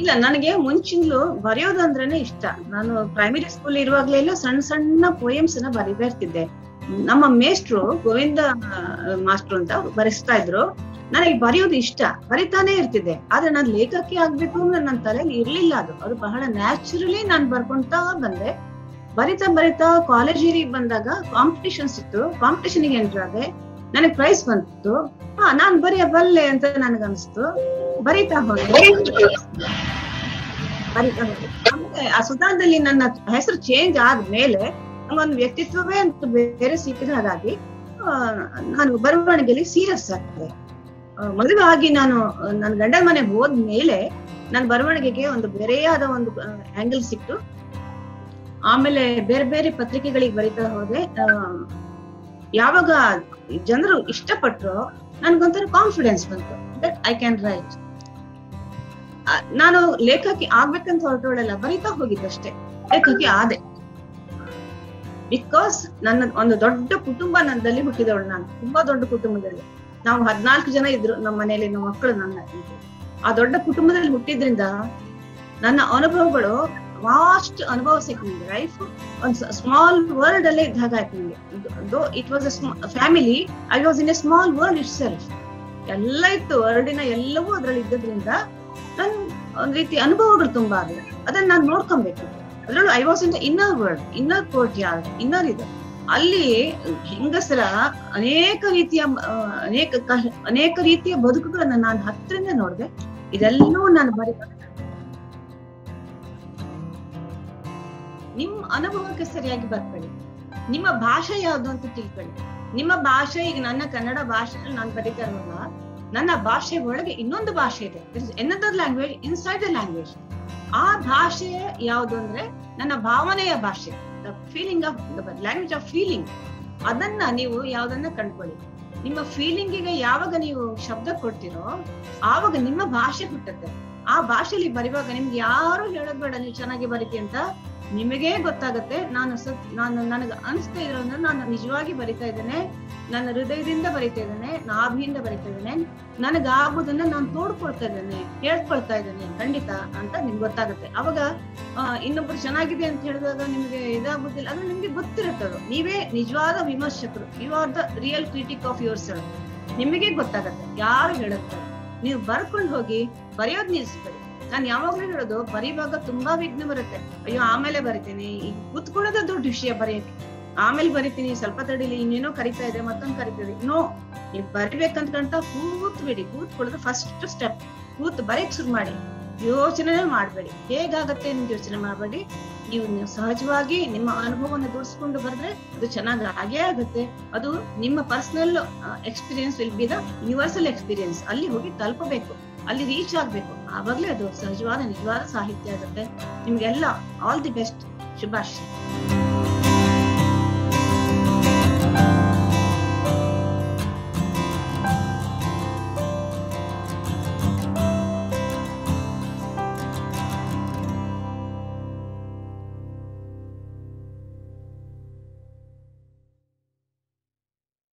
ಇಲ್ಲ ನನಗೆ ಮುಂಚಿಂದಲೂ ಬರೆಯೋದು ಅಂದ್ರೇನೆ ಇಷ್ಟ ನಾನು ಪ್ರೈಮರಿ ಸ್ಕೂಲ್ ಇರುವಾಗ್ಲೆಲ್ಲ ಸಣ್ಣ ಸಣ್ಣ ಪೋಯಮ್ಸ್ ನ ಬರಿತಾ ಇರ್ತಿದ್ದೆ ನಮ್ಮ ಮೇಷ್ಟ್ರು ಗೋವಿಂದ ಮಾಸ್ಟ್ರು ಅಂತ ಅವ್ರು ಬರೆಸ್ತಾ ಇದ್ರು ನನಗೆ ಬರೆಯೋದು ಇಷ್ಟ ಬರಿತಾನೆ ಇರ್ತಿದ್ದೆ ಆದ್ರೆ ನಾನು ಲೇಖಕಿ ಆಗ್ಬೇಕು ಅಂದ್ರೆ ನನ್ನ ತಲೆಯಲ್ಲಿ ಇರ್ಲಿಲ್ಲ ಅದು ಅದು ಬಹಳ ನ್ಯಾಚುರಲಿ ನಾನು ಬರ್ಕೊಂತಾ ಬಂದೆ ಬರಿತಾ ಬರಿತಾ ಕಾಲೇಜಿಗೆ ಬಂದಾಗ ಕಾಂಪಿಟಿಷನ್ಸ್ ಇತ್ತು ಕಾಂಪಿಟಿಷನ್ಗೆ ಎಂಟ್ರ್ ಆದೆ ನನಗೆ ಪ್ರೈಸ್ ಬಂತು ಹಾ ನಾನ್ ಬರೆಯಬಲ್ಲೆ ಅಂತ ನನಗನ್ಸ್ತು ಬರಿತಾ ಹೋದೆ ಬರಿತಾ ಹೋದೆ ಆಮೇಲೆ ಆ ಸುಧಾದಲ್ಲಿ ನನ್ನ ಹೆಸರು ಚೇಂಜ್ ಆದ್ಮೇಲೆ ನಂಗೊಂದು ವ್ಯಕ್ತಿತ್ವವೇ ಅಂತ ಬೇರೆ ಸಿಕ್ಕಿದ ಹಾಗಾಗಿ ಆ, ನಾನು ಬರವಣಿಗೆಯಲ್ಲಿ ಸೀರಿಯಸ್ ಆಗ್ತದೆ ಮದುವೆ ಆಗಿ ನಾನು ಆ, ನನ್ನ ಗಂಡನ ಮನೆಗೆ ಹೋದ್ಮೇಲೆ ನನ್ನ ಬರವಣಿಗೆಗೆ ಒಂದು ಬೇರೆಯಾದ ಒಂದು ಆಂಗಲ್ ಸಿಕ್ತು ಆಮೇಲೆ ಬೇರೆ ಬೇರೆ ಪತ್ರಿಕೆಗಳಿಗೆ ಬರಿತಾ ಹೋದೆ ಆ, ಯಾವಾಗ ಜನರು ಇಷ್ಟಪಟ್ರು ನನ್ಗೊಂಥರ ಕಾನ್ಫಿಡೆನ್ಸ್ ಬಂತು ದಟ್ ಐ ಕ್ಯಾನ್ ರೈಟ್ ನಾನು ಲೇಖಕಿ ಆಗ್ಬೇಕಂತ ಹೊರಟೋಳಲ್ಲ ಬರಿತಾ ಹೋಗಿದ್ದಷ್ಟೇ ಲೇಖಕಿ ಆದೆ ಬಿಕಾಸ್ ನನ್ನ ಒಂದು ದೊಡ್ಡ ಕುಟುಂಬ ನನ್ನಲ್ಲಿ ಹುಟ್ಟಿದವಳು ನಾನು ತುಂಬಾ ದೊಡ್ಡ ಕುಟುಂಬದಲ್ಲಿ ನಾವು ಹದ್ನಾಲ್ಕು ಜನ ಇದ್ರು ನಮ್ಮ ಮನೆಯಲ್ಲಿ ನಮ್ಮ ಮಕ್ಕಳು ನನ್ನ ಆ ದೊಡ್ಡ ಕುಟುಂಬದಲ್ಲಿ ಹುಟ್ಟಿದ್ರಿಂದ ನನ್ನ ಅನುಭವಗಳು ವಾಸ್ಟ್ ಅನುಭವ ಸಿಕ್ತು ನಂಗೆ ಲೈಫ್ ಒಂದು ಸ್ಮಾಲ್ ವರ್ಲ್ಡ್ ಅಲ್ಲೇ ಇದ್ದಾಗ ಆಯ್ತು ನಂಗೆ though it was a family I was in a small world itself ಎಲ್ಲ ಇತ್ತು ವರ್ಲ್ಡಿನ ಎಲ್ಲವೂ ಅದ್ರಲ್ಲಿ ಇದ್ದದ್ರಿಂದ ನನ್ ಒಂದ್ ರೀತಿ ಅನುಭವಗಳು ತುಂಬಾ ಆಗಿದೆ ಅದನ್ನ ನಾನು ನೋಡ್ಕೊಬೇಕು ಅದ್ರಲ್ಲೂ I was in the inner world inner courtyard inner ಇದೆ ಅಲ್ಲಿ ಹೆಂಗಸರ ಅನೇಕ ರೀತಿಯ ಆ, ಅನೇಕ ಕ- ಅನೇಕ ರೀತಿಯ ಬದುಕುಗಳನ್ನ ನಾನು ಹತ್ತಿರದಿಂದ ನೋಡಿದೆ ಇದೆಲ್ಲವೂ ನಾನು ಬರೀ ನಿಮ್ಮ ಅನುಭವಕ್ಕೆ ಸರಿಯಾಗಿ ಬರ್ಕೊಳ್ಳಿ ನಿಮ್ಮ ಭಾಷೆ ಯಾವ್ದು ಅಂತ ತಿಳ್ಕೊಳ್ಳಿ ನಿಮ್ಮ ಭಾಷೆ ಈಗ ನನ್ನ ಕನ್ನಡ ಭಾಷೆಯಲ್ಲಿ ನಾನು ಬರೀತಾ ಇರುವಾಗ ನನ್ನ ಭಾಷೆ ಒಳಗೆ ಇನ್ನೊಂದು ಭಾಷೆ ಇದೆ another language inside the language ಆ ಭಾಷೆ ಯಾವುದು ಅಂದ್ರೆ ನನ್ನ ಭಾವನೆಯ ಭಾಷೆ the feeling of language of feeling ಅದನ್ನ ನೀವು ಯಾವ್ದನ್ನ ಕಂಡ್ಕೊಳ್ಳಿ ನಿಮ್ಮ ಫೀಲಿಂಗಿಗೆ ಯಾವಾಗ ನೀವು ಶಬ್ದ ಕೊಡ್ತೀರೋ ಆವಾಗ ನಿಮ್ಮ ಭಾಷೆ ಹುಟ್ಟುತ್ತೆ ಆ ಭಾಷೆಯಲ್ಲಿ ಬರೆಯುವಾಗ ನಿಮ್ಗೆ ಯಾರು ಹೇಳೋದ್ ಬೇಡ ನೀವು ಚೆನ್ನಾಗಿ ಬರೀತಿ ಅಂತ ನಿಮಗೇ ಗೊತ್ತಾಗತ್ತೆ ನಾನು ಸತ್ ನಾನು ನನಗೆ ಅನಿಸ್ತಾ ಇದ್ರು ಅಂದ್ರೆ ನಾನು ನಿಜವಾಗಿ ಬರಿತಾ ಇದ್ದೇನೆ ನನ್ನ ಹೃದಯದಿಂದ ಬರಿತಾ ಇದ್ದೇನೆ ನಾಭಿಯಿಂದ ಬರಿತಾ ಇದ್ದೇನೆ ನನಗಾಗೋದನ್ನ ನಾನು ನೋಡ್ಕೊಳ್ತಾ ಇದ್ದೇನೆ ಹೇಳ್ಕೊಳ್ತಾ ಇದ್ದೇನೆ ಖಂಡಿತ ಅಂತ ನಿಮ್ಗೆ ಗೊತ್ತಾಗುತ್ತೆ ಅವಾಗ ಆ, ಇನ್ನೊಬ್ರು ಚೆನ್ನಾಗಿದೆ ಅಂತ ಹೇಳಿದಾಗ ನಿಮ್ಗೆ ಇದಾಗುದಿಲ್ಲ ಅಂದ್ರೆ ನಿಮ್ಗೆ ಗೊತ್ತಿರುತ್ತೆ ಅದು ನೀವೇ ನಿಜವಾದ ವಿಮರ್ಶಕರು you are the real critic of yourself ನಿಮಗೆ ಗೊತ್ತಾಗತ್ತೆ ಯಾರು ಹೇಳುತ್ತಾರೆ ನೀವು ಬರ್ಕೊಂಡು ಹೋಗಿ ಬರೆಯೋದ್ ನಿಲ್ಸ್ಬೇಡಿ ನಾನು ಯಾವಾಗ್ಲೂ ಹೇಳೋದು ಬರೀವಾಗ ತುಂಬಾ ವಿಘ್ನ ಬರುತ್ತೆ ಅಯ್ಯೋ ಆಮೇಲೆ ಬರಿತೀನಿ ಈಗ ಕೂತ್ಕೊಳ್ಳೋದೇ ದೊಡ್ಡ ವಿಷಯ ಬರೆಯಕ್ಕೆ ಆಮೇಲೆ ಬರಿತೀನಿ ಸ್ವಲ್ಪ ತಡೀಲಿ ಇನ್ನೇನೋ ಕರಿತಾ ಇದೆ ಮತ್ತೊಂದು ಕರಿತಾ ಇದೆ ನೋ ನೀವು ಬರಿಬೇಕಂತ ಕೂತ್ ಬಿಡಿ ಕೂತ್ಕೊಳ್ಳೋದು ಫಸ್ಟ್ ಸ್ಟೆಪ್ ಕೂತ್ ಬರೆಯಕ್ ಶುರು ಮಾಡಿ ಯೋಚನೆ ಮಾಡ್ಬೇಡಿ ಹೇಗಾಗತ್ತೆ ಅಂತ ಯೋಚನೆ ಮಾಡಬೇಡಿ ನೀವು ನೀವು ಸಹಜವಾಗಿ ನಿಮ್ಮ ಅನುಭವವನ್ನು ದುಡಿಸ್ಕೊಂಡು ಬರೆದ್ರೆ ಅದು ಚೆನ್ನಾಗಿ ಆಗೇ ಆಗುತ್ತೆ ಅದು ನಿಮ್ಮ personal experience will be the universal experience ಅಲ್ಲಿ ಹೋಗಿ ತಲುಪಬೇಕು ಅಲ್ಲಿ ರೀಚ್ ಆಗ್ಬೇಕು ಆವಾಗ್ಲೇ ಅದು ಸಹಜವಾದ ನಿಜವಾದ ಸಾಹಿತ್ಯ ಆಗುತ್ತೆ ನಿಮ್ಗೆಲ್ಲ ಆಲ್ ದಿ ಬೆಸ್ಟ್ ಶುಭಾಶಯ